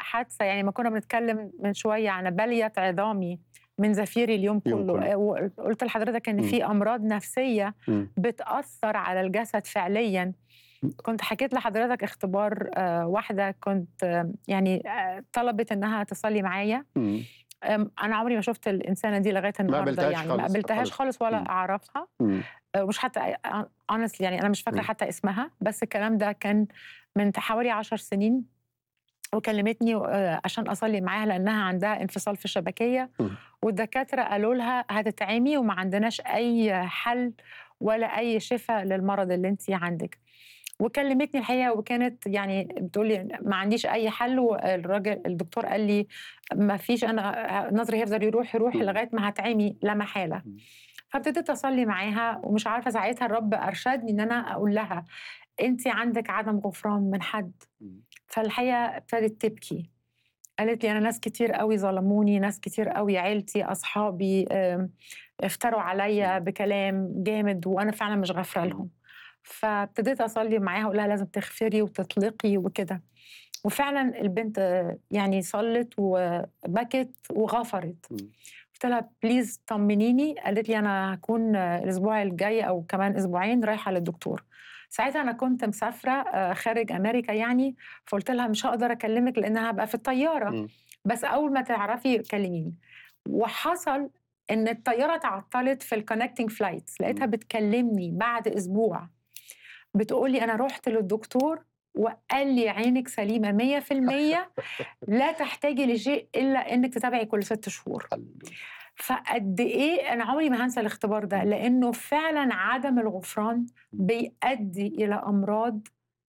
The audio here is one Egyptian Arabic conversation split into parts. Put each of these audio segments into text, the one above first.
حادثه يعني ما كنا بنتكلم من شويه عن بليه عظامي من زفيري اليوم يوم كله كله. آه، وقلت لحضرتك ان مم. في امراض نفسيه مم. بتاثر على الجسد فعليا كنت حكيت لحضرتك اختبار آه، واحده كنت آه، يعني آه، طلبت انها تصلي معايا مم. أم، انا عمري ما شفت الانسانه دي لغايه النهارده قابلتهاش يعني ما خالص، قابلتهاش خالص. خالص ولا مم. اعرفها مم. أه، مش حتى اونستلي يعني انا مش فاكره مم. حتى اسمها بس الكلام ده كان من حوالي عشر سنين وكلمتني آه، عشان اصلي معاها لانها عندها انفصال في الشبكيه مم. والدكاتره قالوا لها هتتعمي وما عندناش اي حل ولا اي شفاء للمرض اللي انت عندك وكلمتني الحقيقه وكانت يعني بتقول لي ما عنديش اي حل والراجل الدكتور قال لي ما فيش انا نظري هيفضل يروح يروح مم. لغايه ما هتعمي لا محاله مم. فابتديت اصلي معاها ومش عارفه ساعتها الرب ارشدني ان انا اقول لها انت عندك عدم غفران من حد مم. فالحقيقه ابتدت تبكي قالت لي انا ناس كتير قوي ظلموني ناس كتير قوي عيلتي اصحابي آم، افتروا عليا بكلام جامد وانا فعلا مش غافره لهم فابتديت اصلي معاها اقول لها لازم تغفري وتطلقي وكده وفعلا البنت آه، يعني صلت وبكت وغفرت مم. قلت لها بليز طمنيني قالت لي انا هكون آه، الاسبوع الجاي او كمان اسبوعين رايحه للدكتور ساعتها انا كنت مسافره آه، خارج امريكا يعني فقلت لها مش هقدر اكلمك لان هبقى في الطياره مم. بس اول ما تعرفي كلميني وحصل ان الطياره تعطلت في الكونكتنج فلايتس لقيتها مم. بتكلمني بعد اسبوع بتقولي انا رحت للدكتور وقال لي عينك سليمه 100% لا تحتاجي لشيء الا انك تتابعي كل ست شهور هللويا. فقد ايه انا عمري ما هنسى الاختبار ده لانه فعلا عدم الغفران بيؤدي الى امراض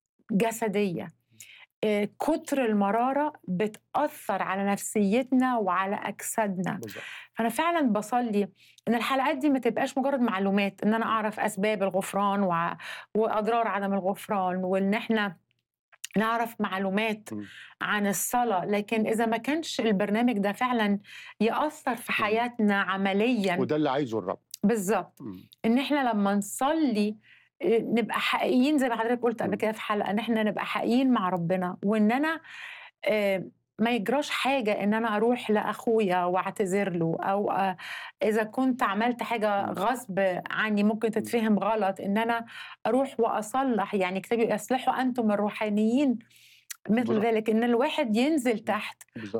جسديه آه، كتر المراره بتاثر على نفسيتنا وعلى اجسادنا بالظبط. فانا فعلا بصلي ان الحلقات دي ما تبقاش مجرد معلومات ان انا اعرف اسباب الغفران وع- واضرار عدم الغفران وان احنا نعرف معلومات مم. عن الصلاة لكن إذا ما كانش البرنامج ده فعلا يأثر في حياتنا عمليا وده اللي عايزه الرب بالظبط مم. إن إحنا لما نصلي إيه، نبقى حقيقيين زي ما حضرتك قلت قبل مم. كده في حلقة إن إحنا نبقى حقيقيين مع ربنا وإن أنا آه، ما يجراش حاجة إن أنا أروح لأخويا وأعتذر له أو آه، إذا كنت عملت حاجة مم. غصب عني ممكن تتفهم غلط إن أنا أروح وأصلح يعني كتابي يصلحوا أنتم الروحانيين مثل بالظبط. ذلك إن الواحد ينزل تحت بالظبط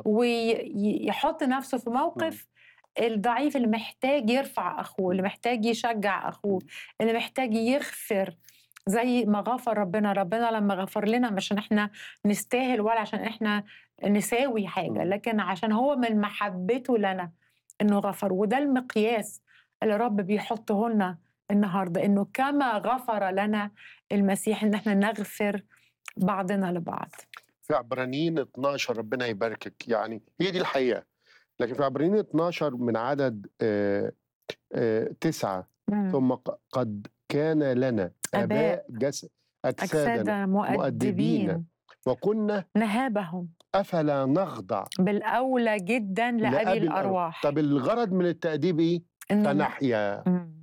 ويحط نفسه في موقف الضعيف اللي محتاج يرفع أخوه اللي محتاج يشجع أخوه اللي محتاج يغفر زي ما غفر ربنا ربنا لما غفر لنا مش عشان احنا نستاهل ولا عشان احنا نساوي حاجة مم. لكن عشان هو من محبته لنا انه غفر وده المقياس اللي الرب بيحطه لنا النهارده انه كما غفر لنا المسيح ان احنا نغفر بعضنا لبعض في عبرانيين 12 ربنا يباركك يعني هي دي الحقيقه لكن في عبرانيين 12 من عدد آه آه تسعة مم. ثم ق- قد كان لنا آباء. اباء جس اجسادنا أجسادا مؤدبين مؤدبين. وكنا نهابهم افلا نخضع بالأولى جدا لأبي لأبي الأرواح طب الغرض من التأديب ايه؟ إنه فنحيا مم.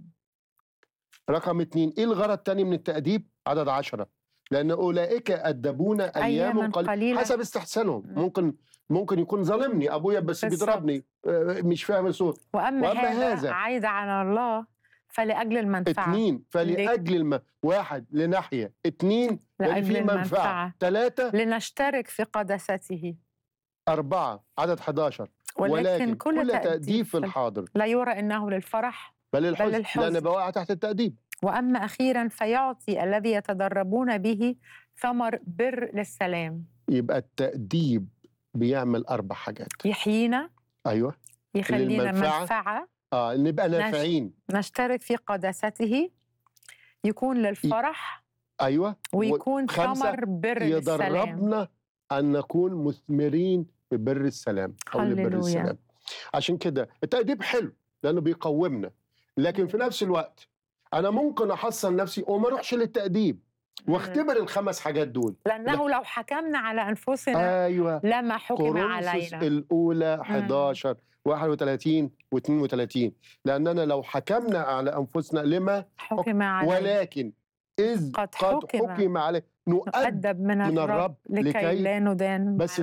رقم اتنين ايه الغرض التاني من التأديب؟ عدد عشرة لأن أولئك أدبونا أياماً أيام قليلة قليلة. حسب استحسانهم مم. ممكن ممكن يكون ظالمني أبويا بس بالظبط. بيضربني آه، مش فاهم الصوت وأما, وأما هذا, هذا عايد على الله فلأجل المنفعة اتنين فلأجل الم... واحد لناحية اتنين لأن لأجل في منفعة المنفعة ثلاثة لنشترك في قداسته أربعة عدد 11 ولكن, كل, تأديب في في الحاضر لا يرى إنه للفرح بل الحزن الحزن. لأن بواقع تحت التأديب وأما أخيرا فيعطي الذي يتدربون به ثمر بر للسلام يبقى التأديب بيعمل أربع حاجات يحيينا أيوه يخلينا للمنفعة. منفعة آه نبقى نافعين نشترك في قداسته يكون للفرح أيوه ويكون خمسة، ثمر بر للسلام يدربنا أن نكون مثمرين ببر السلام أو لبر هللويا. السلام عشان كده التأديب حلو لأنه بيقومنا لكن في نفس الوقت أنا ممكن أحصن نفسي وما أروحش للتأديب واختبر الخمس حاجات دول لأنه لو حكمنا على أنفسنا أيوه لما حكم كورنثوس علينا الأولى 11 31 و32 لأننا لو حكمنا على أنفسنا لما حكم علينا ولكن إذ قد قد حكم حكم عليه نؤدب نؤدب من من الرب الرب لكي لكي لا ندان بس